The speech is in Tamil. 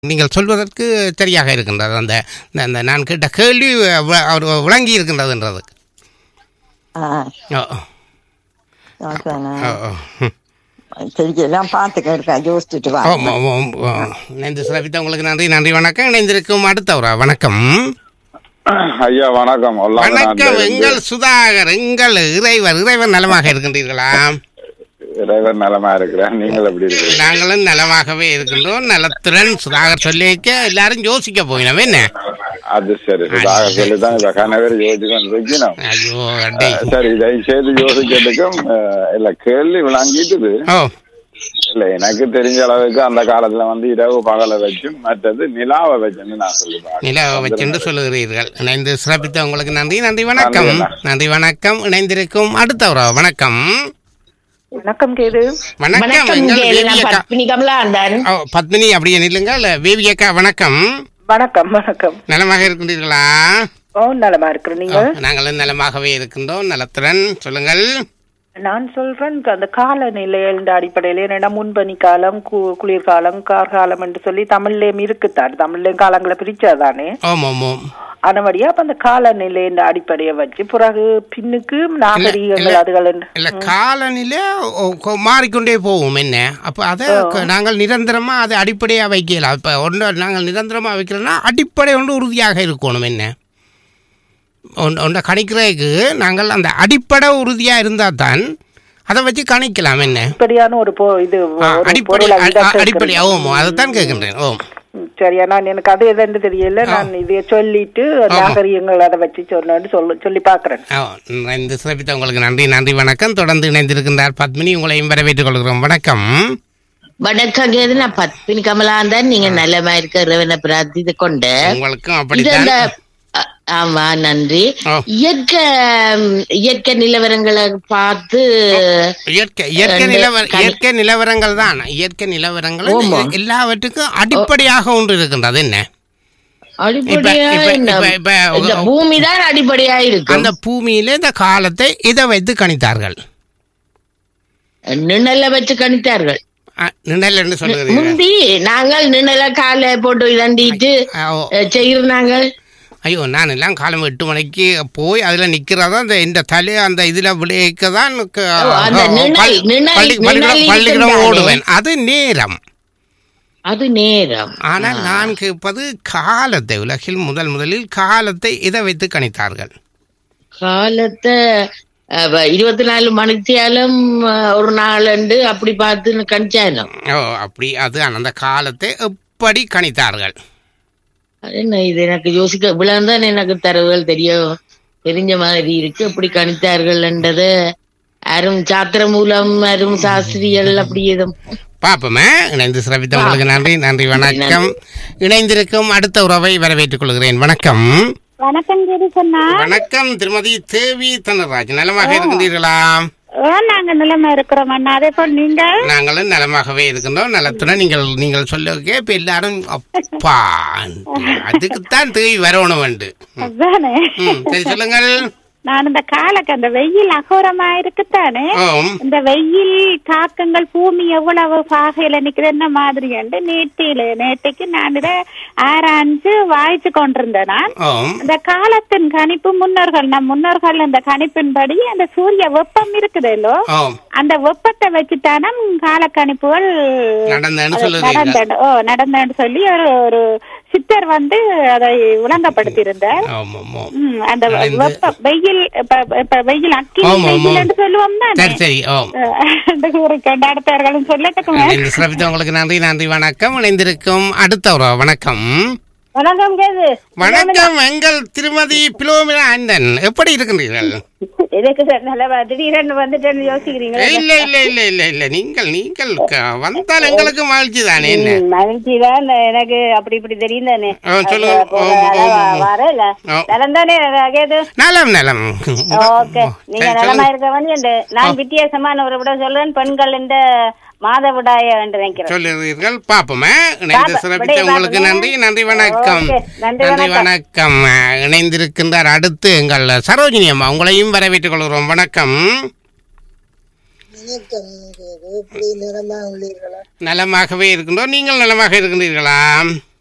நீங்கள் சொல்வதற்கு சரியாக இருக்கின்றது அந்த அந்த- அந்த நான் கேட்ட கேள்வி வ- அவர் விளங்கி இருக்கின்றதுன்றது ஆ, ஓ அதானே. ஓ ஓ ம். சரி எல்லாம் பார்த்துக்க இருக்கா யோசிச்சுட்டு வா ஓ, ஓ, ஓ, ஓ. இணைந்து சிறப்பித்த உங்களுக்கு நன்றி நன்றி வணக்கம் இணைந்திருக்கும் அடுத்தவரா வணக்கம் ஐயா வணக்கம் ஒல்லாம வணக்கம் நான் எங்கள் சுதாகர் எங்கள் இறைவர் இறைவர் நலமாக இருக்கின்றீர்களா இறைவர் நலமா இருக்கிறேன் நீங்கள் எப்படி இருக்கிறீங்க நாங்களும் நலமாகவே இருக்கின்றோம் நலத்துடன் சுதாகர் சொல்லியிருக்க எல்லாரும் யோசிக்க போயினோம் என்ன அது சரி சுதாக சொல்லிதான் இப்ப கணவர் யோசிக்கணும் வைக்கணும் ஐயோ அடே சரி இதை செய்து யோசிக்கிறதுக்கும் அஹ், இல்ல கேள்வி விளங்கிட்டுது ஓ இல்ல எனக்கு தெரிஞ்ச அளவுக்கு அந்த காலத்துல வந்து இரவு பகலை வச்சும் மற்றது நிலாவை வச்சுன்னு நான் சொல்லுவேன் நிலவை வச்சென்று சொல்லுகிறீர்கள் இணைந்து சிறப்பித்த உங்களுக்கு நன்றி நன்றி வணக்கம் நன்றி, அண்ணா. நன்றி வணக்கம் இணைந்திருக்கும் அடுத்தவரா வணக்கம் வணக்கம் கேது வணக்கம் வணக்கம் எங்கள் கேளு, வேவி நான் அக்கா பத்மினி கமலாந்தன் ஓ, பத்மினி அப்படியே நில்லுங்கள் வேவி அக்கா வணக்கம் வணக்கம் வணக்கம் நலமாக இருக்கின்றீர்களா ஓ நலமா இருக்கிறேன் ஓ, நீங்க நாங்களும் நலமாகவே இருக்கின்றோம் நலத்துடன் சொல்லுங்கள் நான் சொல்றேன் அந்த காலநிலை என்ற அடிப்படையில என்னடா முன்பனி காலம் கு- குளிர்காலம் கார்காலம் என்று சொல்லி தமிழ்லயும் இருக்குத்தான் தமிழ்லயும் காலங்களை பிரிச்சாதானே ஓம் ஓம் ஓம் அதன்படியா அப்ப அந்த காலநிலை என்ற அடிப்படையை வச்சு பிறகு பின்னுக்கு நாகரீகங்கள் அதுகள் என்று- இல்ல காலநிலை ஓ, கொ- மாறிக்கொண்டே போகும் என்ன அப்ப அதை க- நாங்கள் நிரந்தரமா அதை அடிப்படையா வைக்கலாம் இப்ப ஒன்று நாங்கள் நிரந்தரமா வைக்கிறோம்னா அடிப்படை ஒன்று உறுதியாக இருக்கணும் என்ன ஒன்- ஒன்றை கணிக்கிறதுக்கு நாங்கள் அந்த அடிப்படை உறுதியா இருந்தா தான் அதை வச்சு கணிக்கலாம் என்ன இப்படியான ஒரு பொ- இது ஆ, ஒரு அடிப்படை பொருளை அ- இதை அ- அடிப்படை கேட்கிறேன். ஓம் அதைத்தான் கேட்கின்றேன் ஓம் ம், சரியா நான் எனக்கு அது எதுன்னு தெரியல நான் இதைய சொல்லிட்டு நாகரீகங்கள் அதை வச்சு சொன்னு சொல்லு சொல்லி பாக்குறேன் ஓ, இந்த சிறப்பித்த உங்களுக்கு நன்றி நன்றி வணக்கம் தொடர்ந்து இணைந்திருக்கின்றார் பத்மினி உங்களையும் வரவேற்றுக் கொள்கிறோம் வணக்கம் வணக்கம் கேது நான் பத்மினி கமலாந்தன் நீங்க நல்லமா இருக்க இறைவனை பிரார்த்தித்து கொண்டு உங்களுக்கும் இது அப்படித்தான் அந்த அ- ஆமா நன்றி ஓ. இயற்கை ம், இயற்கை நிலவரங்களை பார்த்து இயற்கை இயற்கை ரெண்டு நிலவர கணி- இயற்கை நிலவரங்கள் தான் இயற்கை நிலவரங்கள் ஆமா. எல்லாவற்றுக்கும் அடிப்படையாக ஒன்று இருக்கின்றது என்ன அடிப்படையா இப்ப- என்ன? இப்ப- இப்ப- இந்த பூமி தான் அடிப்படையா இருக்கு அந்த பூமியில இந்த காலத்தை இதை வைத்து கணித்தார்கள் நிழல வச்சு கணித்தார்கள் அ, நிழல் என்று சொல்லுகிறீர்கள் முந்தி நாங்கள் நிழல காலை போட்டு இதண்டிட்டு ஆ, ஓ. செய்யிருந்தாங்க ஐயோ நான் எல்லாம் காலம் எட்டு மணிக்கு போய் அதுல நிக்கிறதா அந்த இந்த தலை அந்த இதுல விளைவிக்க தான் க- ஓ, அந்த நிழல், பள்ளி- நிழல், பள்ளி- பள்ளிக்கூடம் நிழல் பள்ளிக்கூடம் இருக்குதானே? ஓடுவேன் அது நேரம் அது நேரம் ஆனால் நான் கேட்பது காலத்தை உலகில் முதல் முதலில் காலத்தை இதை வைத்து கணித்தார்கள் காலத்தை அஹ், இருபத்தி நாலு மணித்தியாலும் அஹ், ஒரு நாள் அப்படி பார்த்து கணிச்சாலும் ஓ அப்படி அது அந்த காலத்தை எப்படி கணித்தார்கள் அது என்ன இது எனக்கு யோசிக்க இவ்வளவுதான் எனக்கு தரவுகள் தெரியும் தெரிஞ்ச மாதிரி இருக்கு எப்படி கணித்தார்கள்ன்றது அரும் சாத்திர மூலம் அரும் சாஸ்திரிகள் அப்படி எதுவும் பாப்போமே இணைந்து சிறப்பித்த உங்களுக்கு நன்றி நன்றி வணக்கம் இணைந்திருக்கும் அடுத்த உறவை வரவேற்றுக் கொள்கிறேன் வணக்கம் வணக்கம் கேது சொன்னா வணக்கம் திருமதி தேவி தனராஜ் நலமாக இருக்கின்றீர்களா ஓ நாங்க நிலைமை இருக்கிறோம் அண்ணா அதே போல் நீங்க நாங்களும் நலமாகவே இருக்கின்றோம் நலத்துடன் நீங்கள் நீங்கள் சொல்ல இப்ப எல்லாரும் அப்பா அதுக்குத்தான் தேவி வரணும் உண்டு அதானே ம் சரி சொல்லுங்கள் நான் இந்த காலக்கு அந்த வெயில் அகோரமா இருக்குத்தானே ஓம் இந்த வெயில் தாக்கங்கள் பூமி எவ்வளவு பாகையில நிக்குது என்ன மாதிரி நேற்றையில நேற்றைக்கு நான் இதை ஆராய்ஞ்சு வாய்ச்சு கொண்டிருந்தேன் நான் ஓம் இந்த காலத்தின் கணிப்பு முன்னோர்கள் நம் முன்னோர்கள் அந்த கணிப்பின்படி அந்த சூரிய வெப்பம் இருக்குதல்லோ ஓம் அந்த வெப்பத்தை வச்சுட்டானா கால கணிப்புகள் நடந்தேன்னு சொல்லுறீங்க நடந்தேன் ஓ நடந்தேன்னு சொல்லி ஒரு ஒரு சித்தர் வந்து அதை விளங்கப்படுத்தியிருந்தார் ஆமாம் ஆமாம் ம், அந்த நடந்து. வெப்ப வெயில் இப்ப இப்ப வெயில் அக்கி ஆமா, ஆமா. வெயில் என்று சொல்லுவோம் தானே சரி சரி ஓம் அடுத்தவர்களும் சொல்லட்டுக்குமே இணைந்து சிறப்பித்த உங்களுக்கு நன்றி நன்றி வணக்கம் இணைந்திருக்கும் அடுத்த உறவு வணக்கம் வணக்கம் கேது வணக்கம் எங்கள் திருமதி பிலோமினா ஆண்டன் எப்படி இருக்கின்றீர்கள் எதுக்கு சார் நல்ல திடீரென்று வந்துட்டேன்னு யோசிக்கிறீங்களா இல்ல இல்ல இல்ல இல்ல இல்ல நீங்கள் நீங்கள் க- வந்தால் எங்களுக்கு மகிழ்ச்சி தானே என்ன மகிழ்ச்சி தான் எனக்கு அப்படி இப்படி தெரியும் தானே ஆ, சொல்லுங்க. ஓ, ஓ, ஓ, ஓ. வரல ஓ. நலம் தானே கேது நலம் நலம் ஓகே நீங்க சரி, நலமா சொல்லுங்க. இருக்க வந்து நான் வித்தியாசமான ஒரு விட சொல்றேன் பெண்கள் இந்த மாதவிடாய என்று நினைக்கிறேன் சொல்லுகிறீர்கள் பாப்போமே இணைந்து பாப்போம். சிறப்பித்த விடை உங்களுக்கு பாப்போம். நன்றி நன்றி வணக்கம் ஓகே. நன்றி நன்றி வணக்கம். வணக்கம் அஹ், இணைந்திருக்கின்றார் அடுத்து எங்கள் சரோஜினி அம்மா உங்களையும் வரவேற்றுக் கொள்கிறோம் வணக்கம் வணக்கம் கேது எப்படி நிறமா உள்ளீர்களா நலமாகவே இருக்கின்றோம் நீங்கள் நலமாக இருக்கின்றீர்களா